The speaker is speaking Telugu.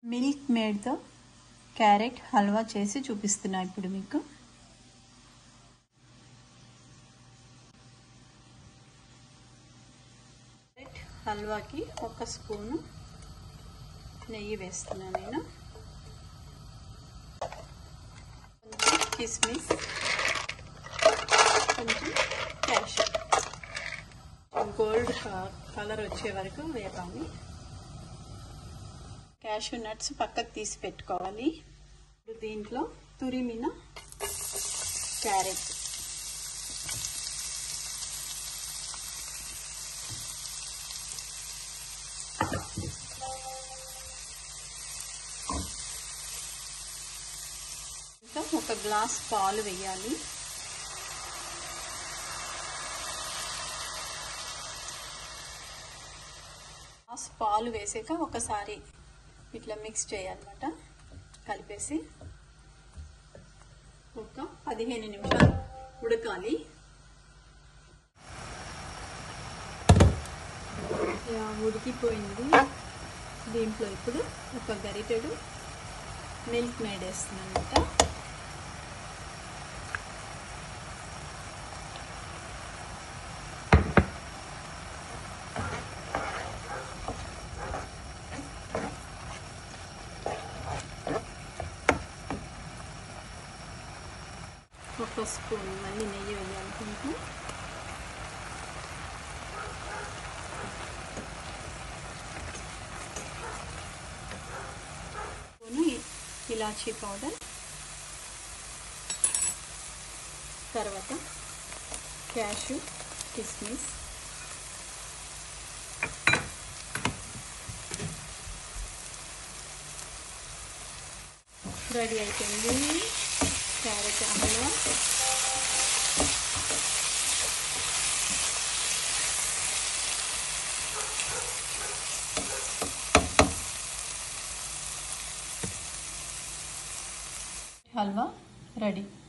మిల్క్ మేడ్తో క్యారెట్ హల్వా చేసి చూపిస్తున్నా ఇప్పుడు మీకు క్యారెట్ హల్వాకి ఒక స్పూను నెయ్యి వేస్తున్నాను నేను కొంచెం కిస్మిస్ కొంచెం క్యాష్ గోల్డ్ కలర్ వచ్చే వరకు వేపాలి క్యాషూ నట్స్ పక్కకు తీసి పెట్టుకోవాలి ఇప్పుడు దీంట్లో తురిమిన క్యారెట్ ఇంకా ఒక గ్లాస్ పాలు వేయాలి గ్లాస్ పాలు వేసాక ఒకసారి ఇట్లా మిక్స్ చేయాలన్నమాట కలిపేసి ఒక పదిహేను నిమిషాలు ఉడకాలి ఉడికిపోయింది దీంట్లో ఇప్పుడు ఒక గరిటెడు మిల్క్ మేడ్ వేస్తున్నాను అనమాట ఒక స్పూన్ మళ్ళీ నెయ్యి వేయాలనుకుంటున్నాను స్పూను ఇలాచీ పౌడర్ తర్వాత క్యాషు కిస్మిస్ రెడీ అయిపోయింది క్యారెట్ హల్వా హల్వా రెడీ